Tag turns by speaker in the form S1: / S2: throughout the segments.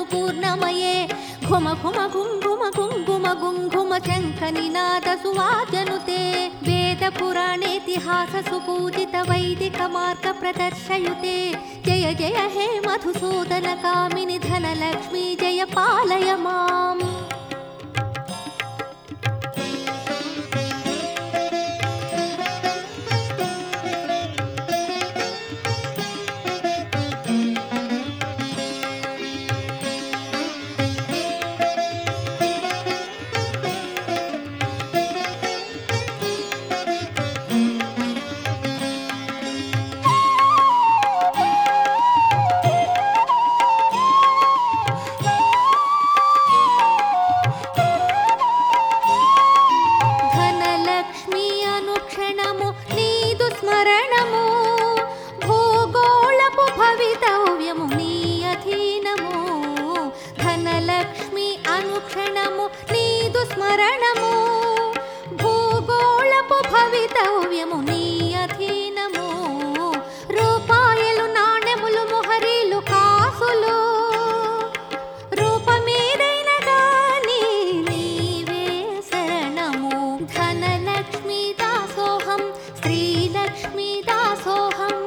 S1: పూర్ణమయే ఘుమ ఘుమ ఘుంఘుమ కుంకుమ గుంఘుమ శంఖ నినాద సువాజనుతే వేద పురాణేతిహాస సుపూజిత వైదిక మార్గ ప్రదర్శయుతే జయ జయ హే మధుసూదన కామిని ధనలక్ష్మీ జయ పాలయ మాం ధనలక్ష్మి అనుక్షణము నీదు స్మరణము భూగోళపు భవితవ్యము నీ అధీనము ధనలక్ష్మి అనుక్షణము నీదు స్మరణము భూగోళపు భవితవ్యము నీ అధీనము రూపాయలు నాణెములు మొహరీలు కాసులు రూపమేదైన గాని నీవే శరణము ధనలక్ష్మీ దాసోహం శ్రీలక్ష్మీ దాసోహం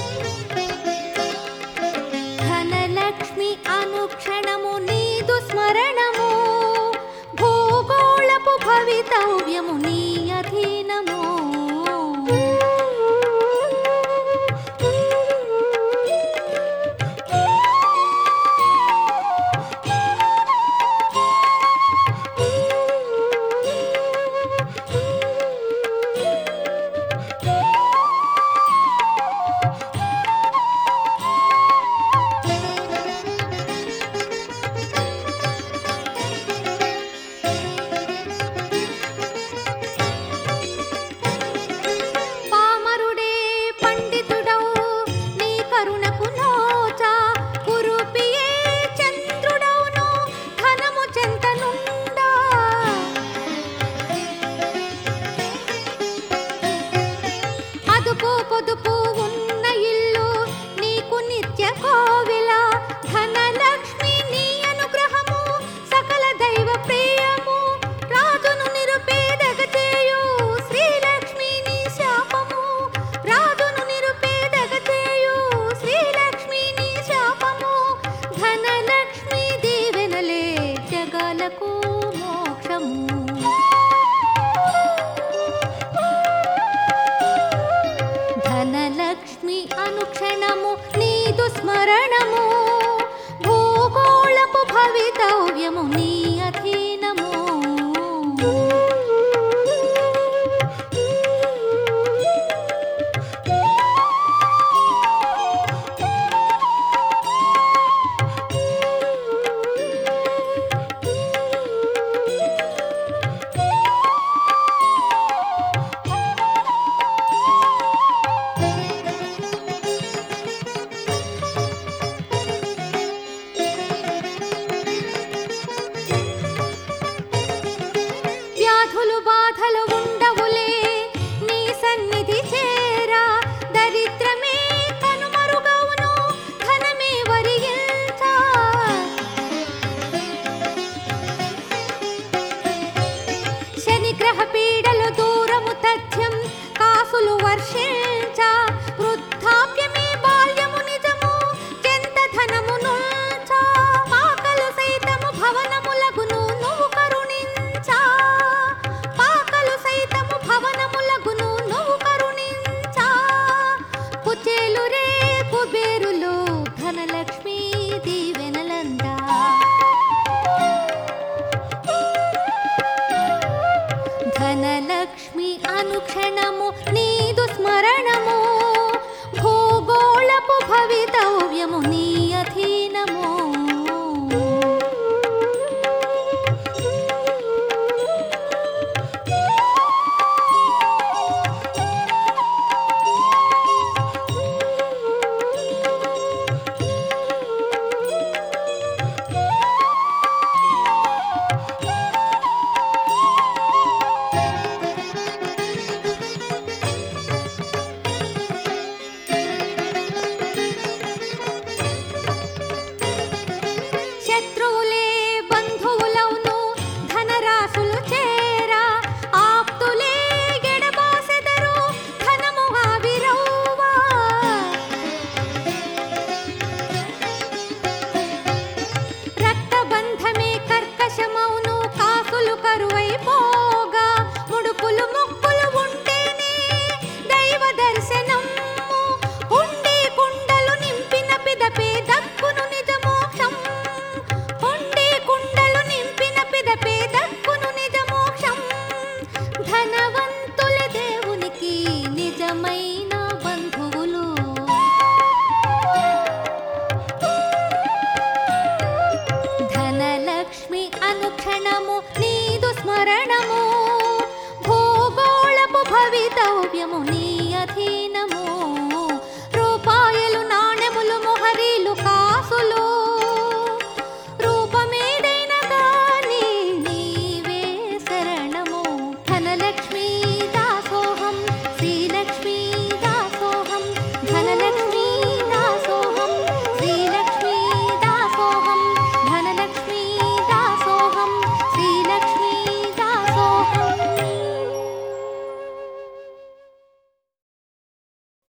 S1: ధనలక్ష్మి అనుక్షణము నీదు స్మరణము భూగోళపు భవితవ్యము నీ అధీనము పామరుడే పండితుడవు నీ కరుణకు నోచా కురుపియే చంద్రుడవును ధనము చెంతనుండా అదుపు పొదుపు ఉన్న ఇల్లు నీకు నిత్య కోవిల ధనలక్ష్మి నీ అనుగ్రహము సకల దైవ ప్రియము రాజును నిరుపేదగ చేయు శ్రీలక్ష్మి నీ శాపము రాజును నిరుపేదగ చేయు శ్రీలక్ష్మి నీ శాపము ధనలక్ష్మి దీవెనలే జగాలకు మోక్షము ధనలక్ష్మి అనుక్షణము నీదు స్మరణము భూగోళపు భవితవ్యము నీ అధీనము శత్రువులే బంధువులవును ధనరాశులు చేరా ఆప్తులే ఎడబాసెదరు ధనము ఆవిరవ్వా రక్తబంధమే కర్కశమౌను కాసులు కరువైపోగా ముడుపులు మొక్కులు ఉంటేనే దైవ దర్శనము ఉండి కుండలు నింపిన పిదపే దక్కును నిజ మోక్షం ఉండి కుండలు నింపిన పిదపే దక్కును నిజ మోక్షం ధనవంతుల దేవునికి నిజమైన బంధువులు ధనలక్ష్మి అనుక్షణము నీదు స్మరణము భూగోళపు భవితవ్యము నీ అధీనము రూపాయలు నాణెములు మొహరీలు కాసులు రూపమేదైనా గాని నీవే శరణము ధనలక్ష్మి